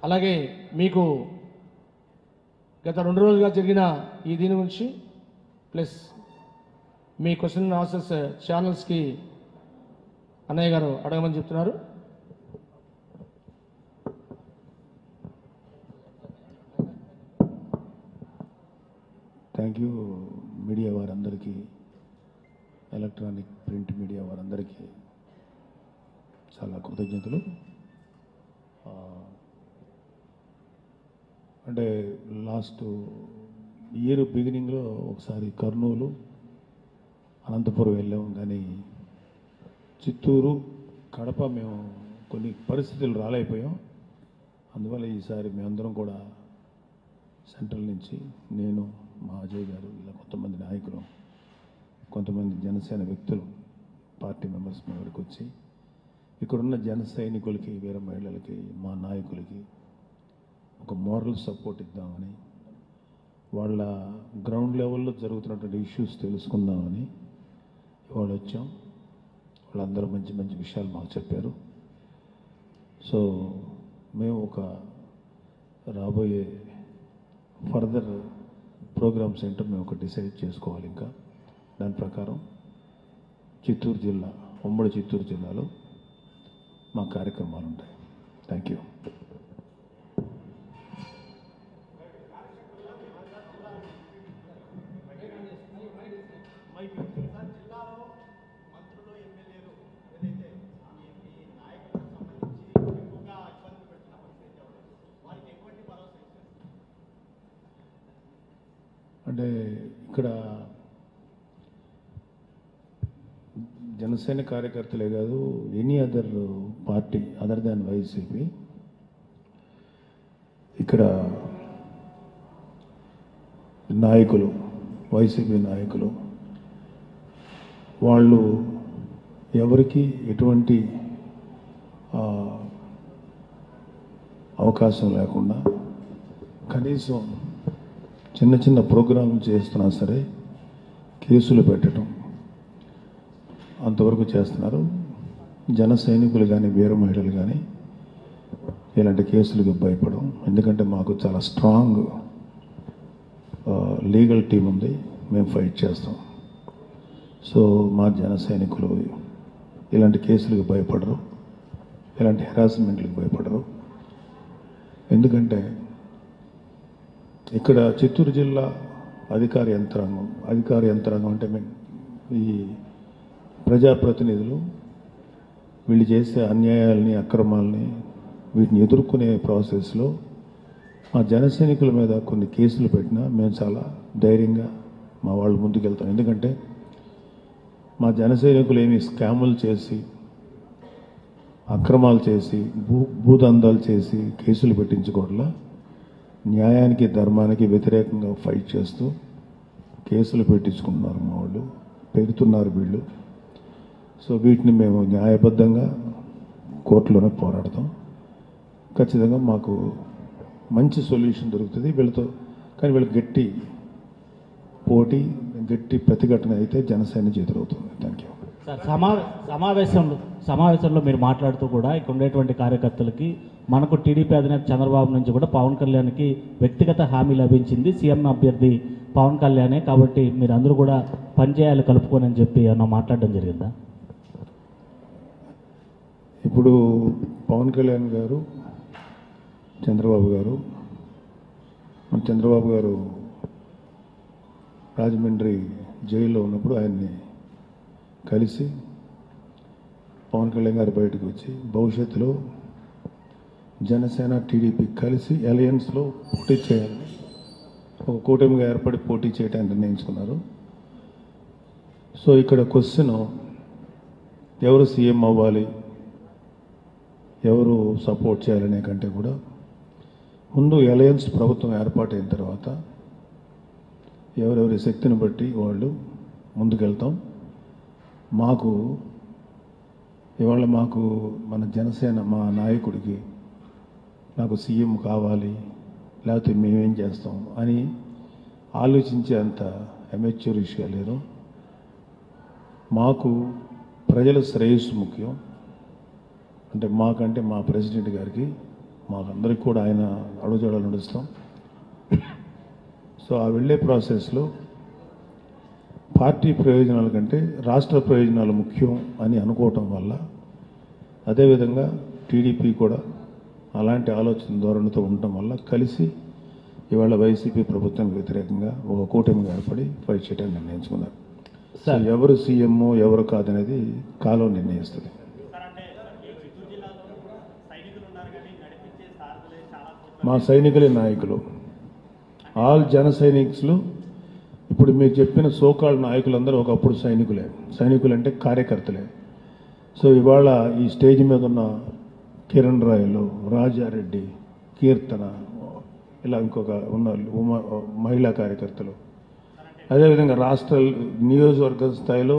అలాగే మీకు గత రెండు రోజులుగా జరిగిన ఈ దీని గురించి ప్లస్ మీ క్వశ్చన్ ఆన్సర్స్ ఛానల్స్కి అన్నయ్య గారు అడగమని చెప్తున్నారు థ్యాంక్ యూ మీడియా వారందరికీ ఎలక్ట్రానిక్ ప్రింట్ మీడియా వారందరికీ చాలా కృతజ్ఞతలు ఆ, అంటే లాస్ట్ ఇయర్ బిగినింగ్లో ఒకసారి కర్నూలు అనంతపురం వెళ్ళాము కానీ చిత్తూరు కడప మేము కొన్ని పరిస్థితులు రాలేకపోయాం అందువల్ల ఈసారి మేమందరం కూడా సెంట్రల్ నుంచి నేను మా అజయ్ గారు ఇలా కొంతమంది నాయకులు కొంతమంది జనసేన వ్యక్తులు పార్టీ మెంబర్స్ మా దగ్గరికి వచ్చి ఇక్కడున్న జన సైనికులకి వీర మహిళలకి మా నాయకులకి ఒక మోరల్ సపోర్ట్ ఇద్దామని వాళ్ళ గ్రౌండ్ లెవెల్లో జరుగుతున్నటువంటి ఇష్యూస్ తెలుసుకుందామని ఇవాళ వచ్చాం వాళ్ళందరూ మంచి మంచి విషయాలు మాకు చెప్పారు సో మేము ఒక రాబోయే ఫర్దర్ ప్రోగ్రామ్స్ ఏంటో మేము ఒక డిసైడ్ చేసుకోవాలి ఇంకా దాని ప్రకారం చిత్తూరు జిల్లా ఉమ్మడి చిత్తూరు జిల్లాలో మా కార్యక్రమాలు ఉంటాయి థ్యాంక్ యూ అంటే ఇక్కడ జనసేన కార్యకర్తలే కాదు any other party other than YCP ఇక్కడ నాయకులు వైసీపీ నాయకులు వాళ్ళు ఎవరికి ఎటువంటి ఆ, అవకాశం లేకుండా కనీసం చిన్న చిన్న ప్రోగ్రాంలు చేస్తున్నా సరే కేసులు పెట్టడం అంతవరకు చేస్తున్నారు జన సైనికులు కానీ వీర మహిళలు కానీ ఇలాంటి కేసులకు భయపడం ఎందుకంటే మాకు చాలా స్ట్రాంగ్ లీగల్ టీం ఉంది మేము ఫైట్ చేస్తాం సో మా జన సైనికులు ఇలాంటి కేసులకు భయపడరు ఇలాంటి హెరాస్మెంట్లకు భయపడరు ఎందుకంటే ఇక్కడ చిత్తూరు జిల్లా అధికార యంత్రాంగం అధికార యంత్రాంగం అంటే మీన్ ఈ ప్రజాప్రతినిధులు వీళ్ళు చేసే అన్యాయాల్ని అక్రమాలని వీటిని ఎదుర్కొనే ప్రాసెస్లో మా జనసైనికుల మీద కొన్ని కేసులు పెట్టినా మేము చాలా ధైర్యంగా మా వాళ్ళు ముందుకెళ్తాం ఎందుకంటే మా జనసైనికులు ఏమి స్కాములు చేసి అక్రమాలు చేసి భూ భూదందాలు చేసి కేసులు పెట్టించుకోవట్లా న్యాయానికి ధర్మానికి వ్యతిరేకంగా ఫైట్ చేస్తూ కేసులు పెట్టించుకుంటున్నారు మా వాళ్ళు పెడుతున్నారు వీళ్ళు సో వీటిని మేము న్యాయబద్ధంగా కోర్టులోనే పోరాడతాం ఖచ్చితంగా మాకు మంచి సొల్యూషన్ దొరుకుతుంది వీళ్ళతో కానీ వీళ్ళకి గట్టి పోటీ గట్టి ప్రతిఘటన అయితే జనసేన చేతులవుతుంది థ్యాంక్ యూ సార్ సమా సమావేశంలో సమావేశంలో మీరు మాట్లాడుతూ కూడా ఇక్కడ ఉండేటువంటి కార్యకర్తలకి మనకు టీడీపీ అధినేత చంద్రబాబు నుంచి కూడా పవన్ కళ్యాణ్కి వ్యక్తిగత హామీ లభించింది సీఎం అభ్యర్థి పవన్ కళ్యాణే కాబట్టి మీరు అందరూ కూడా పనిచేయాలి కలుపుకొని అని చెప్పి అన్న మాట్లాడడం జరిగిందా ఇప్పుడు పవన్ కళ్యాణ్ గారు చంద్రబాబు గారు మన చంద్రబాబు గారు రాజమండ్రి జైల్లో ఉన్నప్పుడు ఆయన్ని కలిసి పవన్ కళ్యాణ్ గారు బయటకు వచ్చి భవిష్యత్తులో జనసేన టీడీపీ కలిసి అలయన్స్లో పోటీ చేయాలని ఒక కూటమిగా ఏర్పడి పోటీ చేయడానికి నిర్ణయించుకున్నారు సో ఇక్కడ క్వశ్చన్ ఎవరు సీఎం అవ్వాలి ఎవరు సపోర్ట్ చేయాలనే కంటే కూడా ముందు అలయన్స్ ప్రభుత్వం ఏర్పాటైన తర్వాత ఎవరెవరి శక్తిని బట్టి వాళ్ళు ముందుకెళ్తాం మాకు ఇవాళ మాకు మన జనసేన మా నాయకుడికి నాకు సీఎం కావాలి లేకపోతే మేమేం చేస్తాం అని ఆలోచించే అంత అమెచ్యూరిష్గా లేరు మాకు ప్రజల శ్రేయస్సు ముఖ్యం అంటే మాకంటే మా ప్రెసిడెంట్ గారికి మాకందరికి కూడా ఆయన అడుగుజాడలు నడుస్తాం సో ఆ వెళ్ళే ప్రాసెస్లో పార్టీ ప్రయోజనాల కంటే రాష్ట్ర ప్రయోజనాలు ముఖ్యం అని అనుకోవటం వల్ల అదేవిధంగా టీడీపీ కూడా అలాంటి ఆలోచన ధోరణితో ఉండటం వల్ల కలిసి ఇవాళ వైసీపీ ప్రభుత్వానికి వ్యతిరేకంగా ఒక కూటమిగా ఏర్పడి ఫైట్ చేయడానికి నిర్ణయించుకున్నారు సో ఎవరు సీఎం ఎవరు కాదనేది కాలం నిర్ణయిస్తుంది మా సైనికులే నాయకులు ఆల్ జన సైనికులు ఇప్పుడు మీరు చెప్పిన సోకాల్ నాయకులందరూ ఒకప్పుడు సైనికులే సైనికులు అంటే కార్యకర్తలే సో ఇవాళ ఈ స్టేజ్ మీద ఉన్న కిరణ్ రాయలు రాజారెడ్డి కీర్తన ఇలా ఇంకొక ఉన్న ఉమ మహిళా కార్యకర్తలు అదేవిధంగా రాష్ట్ర నియోజకవర్గ స్థాయిలో